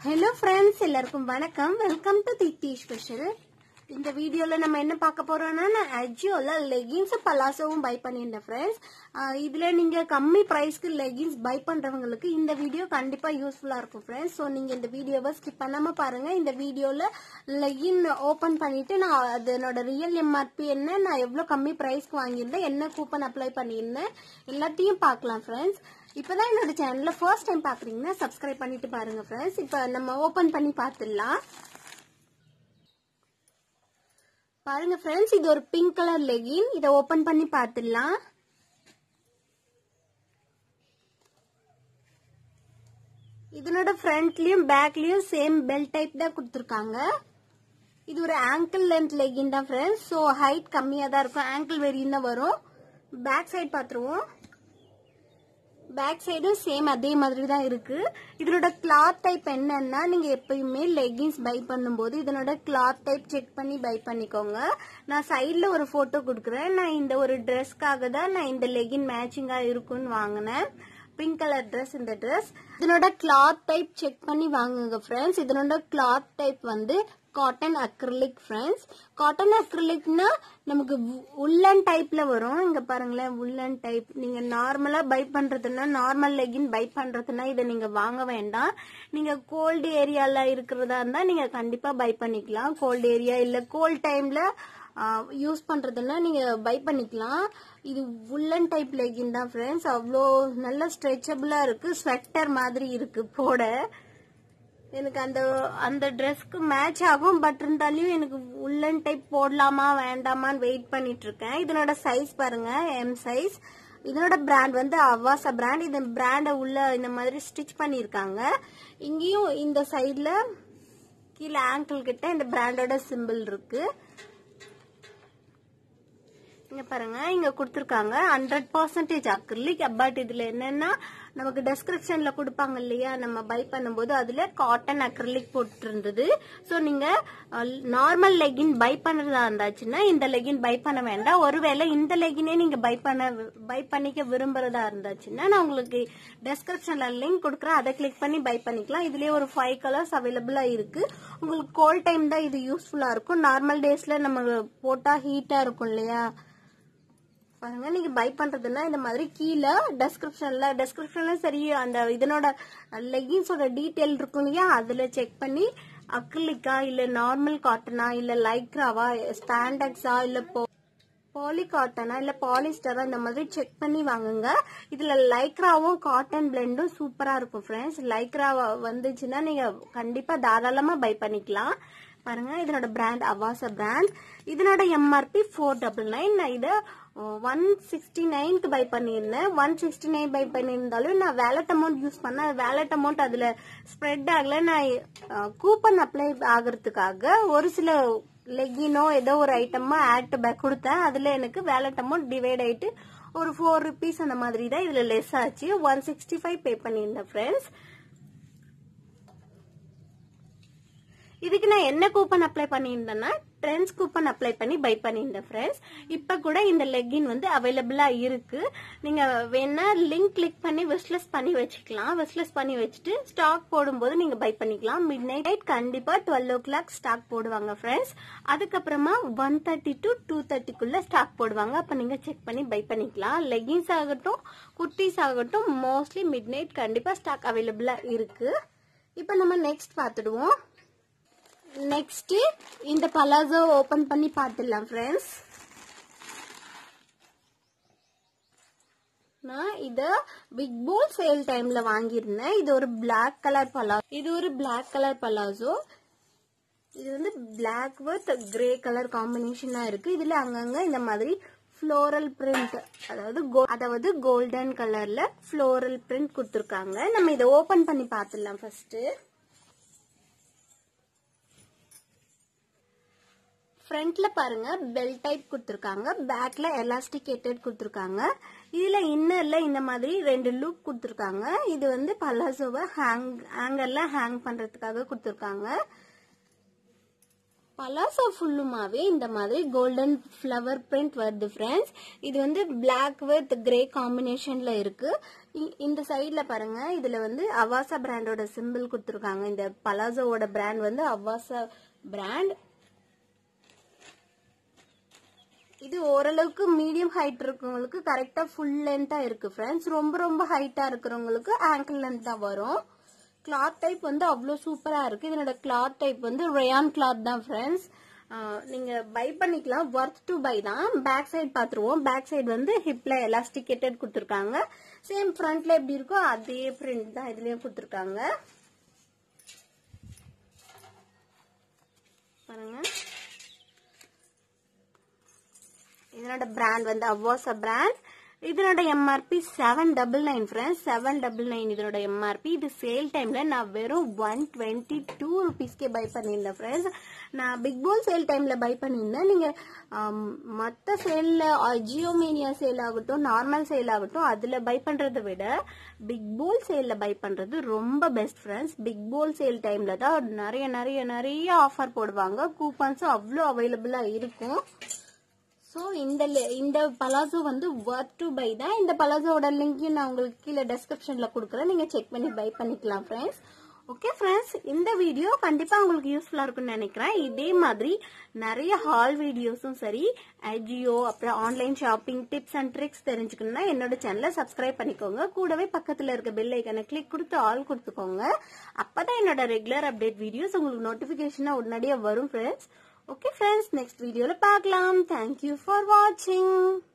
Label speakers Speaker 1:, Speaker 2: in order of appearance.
Speaker 1: hello friends எல்லாருக்கும் வணக்கம் welcome to தித்தி special இந்த வீடியோல நம்ம என்ன பார்க்க போறோம்னா நான் அஜியோல லெகின்ஸ் பலாசோவும் பை பண்ணியிருந்தேன் ஃப்ரெண்ட்ஸ் இதுல நீங்க கம்மி பிரைஸ்க்கு லெகின்ஸ் பை பண்றவங்களுக்கு இந்த வீடியோ கண்டிப்பா யூஸ்ஃபுல்லா இருக்கும் ஃப்ரெண்ட்ஸ் ஸோ நீங்க இந்த வீடியோவை ஸ்கிப் பண்ணாம பாருங்க இந்த வீடியோல லெகின் ஓபன் பண்ணிட்டு நான் அதனோட ரியல் எம்ஆர்பி என்ன நான் எவ்வளவு கம்மி பிரைஸ்க்கு வாங்கியிருந்தேன் என்ன கூப்பன் அப்ளை பண்ணியிருந்தேன் எல்லாத்தையும் பார்க்கலாம் ஃப்ரெண்ட்ஸ் இப்பதான் என்னோட சேனல்ல ஃபர்ஸ்ட் டைம் பாக்குறீங்கன்னா சப்ஸ்கிரைப் பண்ணிட்டு பாருங்க ஃப்ரெண்ட்ஸ் இப்போ நம்ம ஓபன் பண்ணி பார்த்துடலாம் பாருங்க ஃப்ரெண்ட்ஸ் இது ஒரு பிங்க் கலர் லெகின் இதை ஓபன் பண்ணி பார்த்துடலாம் இதனோட ஃப்ரண்ட்லயும் பேக்லயும் சேம் பெல் டைப் தான் கொடுத்துருக்காங்க இது ஒரு ஆங்கிள் லென்த் லெகின் தான் ஃப்ரெண்ட்ஸ் ஸோ ஹைட் கம்மியாக தான் இருக்கும் ஆங்கிள் வெரியும் தான் வரும் பேக் சைடு பார்த்துருவோம் பேக் சைடும் சேம் அதே மாதிரி தான் இருக்கு இதனோட கிளாத் டைப் என்னன்னா நீங்க எப்பயுமே லெகின்ஸ் பை பண்ணும்போது இதனோட கிளாத் டைப் செக் பண்ணி பை பண்ணிக்கோங்க நான் சைட்ல ஒரு போட்டோ கொடுக்குறேன் நான் இந்த ஒரு ட்ரெஸ்க்காக தான் நான் இந்த லெகின் மேட்சிங்கா இருக்கும்னு வாங்கினேன் பிங்க் கலர் ட்ரெஸ் இந்த ட்ரெஸ் இதனோட கிளாத் டைப் செக் பண்ணி வாங்குங்க ஃப்ரெண்ட்ஸ் இதனோட கிளாத் டைப் வந்து காட்டன் அக்ரிலிக் ஃப்ரெண்ட்ஸ் காட்டன் அக்ரிலிக்னா நமக்கு உள்ளன் டைப்ல வரும் இங்க பாருங்களேன் உள்ளன் டைப் நீங்க நார்மலா பை பண்றதுன்னா நார்மல் லெகின் பை பண்றதுன்னா இதை நீங்க வாங்க வேண்டாம் நீங்க கோல்டு ஏரியால இருக்கிறதா இருந்தா நீங்க கண்டிப்பா பை பண்ணிக்கலாம் கோல்டு ஏரியா இல்ல கோல்ட் டைம்ல யூஸ் பண்றதுன்னா நீங்க பை பண்ணிக்கலாம் இது உள்ளன் டைப் லெகின் தான் ஃப்ரெண்ட்ஸ் அவ்வளோ நல்ல ஸ்ட்ரெச்சபிளா இருக்கு ஸ்வெட்டர் மாதிரி இருக்கு போட எனக்கு அந்த அந்த ட்ரெஸ்க்கு மேட்ச் ஆகும் பட் இருந்தாலும் எனக்கு உள்ளன் டைப் போடலாமா வேண்டாமான்னு வெயிட் பண்ணிட்டு இருக்கேன் இதனோட சைஸ் பாருங்க எம் சைஸ் இதனோட பிராண்ட் வந்து அவாசா பிராண்ட் இந்த பிராண்டை உள்ள இந்த மாதிரி ஸ்டிச் பண்ணியிருக்காங்க இங்கேயும் இந்த சைடில் கீழே ஆங்கிள் கிட்ட இந்த பிராண்டோட சிம்பிள் இருக்கு இங்க பாருங்க இங்க கொடுத்துருக்காங்க ஹண்ட்ரட் பர்சன்டேஜ் அக்ரிலிக் பட் இதுல என்னன்னா நமக்கு டெஸ்கிரிப்ஷன்ல கொடுப்பாங்க இல்லையா நம்ம பை பண்ணும்போது அதுல காட்டன் அக்ரிலிக் போட்டு இருந்தது ஸோ நீங்க நார்மல் லெகின் பை பண்றதா இருந்தாச்சுன்னா இந்த லெகின் பை பண்ண வேண்டாம் ஒருவேளை இந்த லெகினே நீங்க பை பண்ண பை பண்ணிக்க விரும்புறதா இருந்தாச்சுன்னா நான் உங்களுக்கு டெஸ்கிரிப்ஷன்ல லிங்க் கொடுக்குறேன் அதை கிளிக் பண்ணி பை பண்ணிக்கலாம் இதுலயே ஒரு ஃபைவ் கலர்ஸ் அவைலபிளா இருக்கு உங்களுக்கு கோல்ட் டைம் தான் இது யூஸ்ஃபுல்லா இருக்கும் நார்மல் டேஸ்ல நம்ம போட்டா ஹீட்டா இருக்கும் இல்லையா பாருங்க நீங்க பை பண்றதுன்னா இந்த மாதிரி கீழே டெஸ்கிரிப்ஷன்ல டெஸ்கிரிப்ஷன்ல சரி அந்த இதனோட லெகின்ஸோட டீட்டெயில் இருக்கும் இல்லையா அதுல செக் பண்ணி அக்ரிலிக்கா இல்ல நார்மல் காட்டனா இல்ல லைக்ராவா ஸ்டாண்டர்ட்ஸா இல்ல பாலி காட்டனா இல்ல பாலிஸ்டரா இந்த மாதிரி செக் பண்ணி வாங்குங்க இதுல லைக்ராவும் காட்டன் பிளெண்டும் சூப்பரா இருக்கும் ஃப்ரெண்ட்ஸ் லைக்ரா வந்துச்சுன்னா நீங்க கண்டிப்பா தாராளமா பை பண்ணிக்கலாம் பாருங்க இதனோட பிராண்ட் அவாசா பிராண்ட் இதனோட எம்ஆர்பி ஃபோர் டபுள் நைன் நான் இதை ஒன் சிக்ஸ்டி நைன்க்கு பை பண்ணியிருந்தேன் ஒன் சிக்ஸ்டி நைன் பை பண்ணியிருந்தாலும் நான் வேலட் அமௌண்ட் யூஸ் பண்ணேன் வேலட் அமௌண்ட் அதுல ஸ்ப்ரெட் ஆகல நான் கூப்பன் அப்ளை ஆகிறதுக்காக ஒரு சில லெகினோ ஏதோ ஒரு ஐட்டமா ஆட் பேக் கொடுத்தேன் அதுல எனக்கு வேலட் அமௌண்ட் டிவைட் ஆயிட்டு ஒரு ஃபோர் ருபீஸ் அந்த மாதிரி தான் இதுல லெஸ் ஆச்சு ஒன் சிக்ஸ்டி ஃபைவ் பே பண்ணியிருந்தேன் ஃப்ரெண்ட்ஸ் இதுக்கு நான் என்ன கூப்பன் அப்ளை பண்ணியிருந்தேன்னா ட்ரெண்ட்ஸ் கூப்பன் அப்ளை பண்ணி பை பண்ணியிருந்தேன் ஃப்ரெண்ட்ஸ் இப்போ கூட இந்த லெக்கின் வந்து அவைலபிளா இருக்கு நீங்க வேணா லிங்க் கிளிக் பண்ணி விஸ்லெஸ் பண்ணி வச்சுக்கலாம் விஸ்லெஸ் பண்ணி வச்சுட்டு ஸ்டாக் போடும்போது நீங்க பை பண்ணிக்கலாம் மிட் நைட் கண்டிப்பா டுவெல் ஓ கிளாக் ஸ்டாக் போடுவாங்க ஃப்ரெண்ட்ஸ் அதுக்கப்புறமா ஒன் தேர்ட்டி டு டூ தேர்ட்டிக்குள்ள ஸ்டாக் போடுவாங்க அப்ப நீங்க செக் பண்ணி பை பண்ணிக்கலாம் லெகின்ஸ் ஆகட்டும் குர்த்திஸ் ஆகட்டும் மோஸ்ட்லி மிட் நைட் கண்டிப்பா ஸ்டாக் அவைலபிளா இருக்கு இப்போ நம்ம நெக்ஸ்ட் பார்த்துடுவோம் நெக்ஸ்ட் இந்த பலாசோ ஓபன் பண்ணி பார்த்துடலாம் ஃப்ரெண்ட்ஸ் நான் இத பிக் போல் சேல் டைம்ல வாங்கியிருந்தேன் இது ஒரு பிளாக் கலர் பலா இது ஒரு பிளாக் கலர் பலாசோ இது வந்து பிளாக் வித் கிரே கலர் காம்பினேஷனா இருக்கு இதுல அங்கங்க இந்த மாதிரி ஃப்ளோரல் பிரிண்ட் அதாவது அதாவது கோல்டன் கலர்ல ஃப்ளோரல் பிரிண்ட் கொடுத்துருக்காங்க நம்ம இதை ஓபன் பண்ணி பார்த்துடலாம் ஃபர்ஸ்ட் ஃப்ரண்ட்ல பாருங்க பெல் டைப் கொடுத்துருக்காங்க பேக்ல எலாஸ்டிகேட்டட் கொடுத்துருக்காங்க இதுல இன்னர்ல இந்த மாதிரி ரெண்டு லூப் கொடுத்துருக்காங்க இது வந்து பலாசோவை ஹேங் ஹேங்கர்ல ஹேங் பண்றதுக்காக கொடுத்துருக்காங்க பலாசோ ஃபுல்லுமாவே இந்த மாதிரி கோல்டன் ஃப்ளவர் பிரிண்ட் வருது ஃப்ரெண்ட்ஸ் இது வந்து பிளாக் வித் கிரே காம்பினேஷன்ல இருக்கு இ- இந்த சைடுல பாருங்க இதுல வந்து அவாசா பிராண்டோட சிம்பிள் கொடுத்துருக்காங்க இந்த பலாசோவோட பிராண்ட் வந்து அவாசா பிராண்ட் இது ஓரளவுக்கு மீடியம் ஹைட் இருக்கவங்களுக்கு கரெக்டா ஃபுல் லென்த்தா இருக்கு ஃப்ரெண்ட்ஸ் ரொம்ப ரொம்ப ஹைட்டா இருக்கிறவங்களுக்கு ஆங்கிள் லென்த் தான் வரும் கிளாத் டைப் வந்து அவ்வளோ சூப்பரா இருக்கு இதனோட கிளாத் டைப் வந்து ரயான் கிளாத் தான் ஃப்ரெண்ட்ஸ் நீங்க பை பண்ணிக்கலாம் ஒர்த் டு பை தான் பேக் சைடு பாத்துருவோம் பேக் சைடு வந்து ஹிப்ல எலாஸ்டிகேட்டட் கொடுத்துருக்காங்க சேம் ஃப்ரண்ட்ல எப்படி இருக்கோ அதே பிரிண்ட் தான் இதுலயும் கொடுத்துருக்காங்க பாருங்க இதனோட பிராண்ட் வந்து அவாசா பிராண்ட் இதனோட MRP seven double nine friends seven double nine இதனோட எம்ஆர்பி இது சேல் டைம்ல நான் வெறும் ஒன் டுவெண்ட்டி டூ ருபீஸ்க்கே பை பண்ணியிருந்தேன் ஃப்ரெண்ட்ஸ் நான் பிக் போல் சேல் டைம்ல பை பண்ணியிருந்தேன் நீங்க மற்ற சேல்ல ஜியோ மீனியா சேல் ஆகட்டும் நார்மல் சேல் ஆகட்டும் அதுல பை பண்றதை விட பிக் போல் சேல்ல பை பண்றது ரொம்ப best friends big bold sale டைம்ல தான் நிறைய நிறைய நிறைய ஆஃபர் போடுவாங்க கூப்பன்ஸும் அவ்வளோ அவைலபிளா இருக்கும் ஸோ இந்த li- இந்த பலாசோ வந்து ஒர்த் டு பை தான் இந்த பலாசோட லிங்க்கையும் நான் உங்களுக்கு கீழே டெஸ்கிரிப்ஷனில் கொடுக்குறேன் நீங்கள் செக் பண்ணி பை பண்ணிக்கலாம் ஃப்ரெண்ட்ஸ் ஓகே ஃப்ரெண்ட்ஸ் இந்த வீடியோ கண்டிப்பாக உங்களுக்கு யூஸ்ஃபுல்லாக இருக்கும்னு நினைக்கிறேன் இதே மாதிரி நிறைய ஹால் வீடியோஸும் சரி அஜியோ அப்புறம் online shopping tips and tricks தெரிஞ்சுக்கணும்னா என்னோட சேனலை சப்ஸ்கிரைப் பண்ணிக்கோங்க கூடவே பக்கத்தில் இருக்க பெல் ஐக்கனை கிளிக் கொடுத்து ஆல் கொடுத்துக்கோங்க அப்பதான் என்னோட ரெகுலர் அப்டேட் வீடியோஸ் உங்களுக்கு நோட்டிஃபிகேஷனாக உடனடியாக வரும் ஃப்ரெண்ட்ஸ் ஓகே ஃப்ரெண்ட்ஸ் நெக்ஸ்ட் வீடியோவில் பார்க்கலாம் தேங்க்யூ ஃபார் வாட்சிங்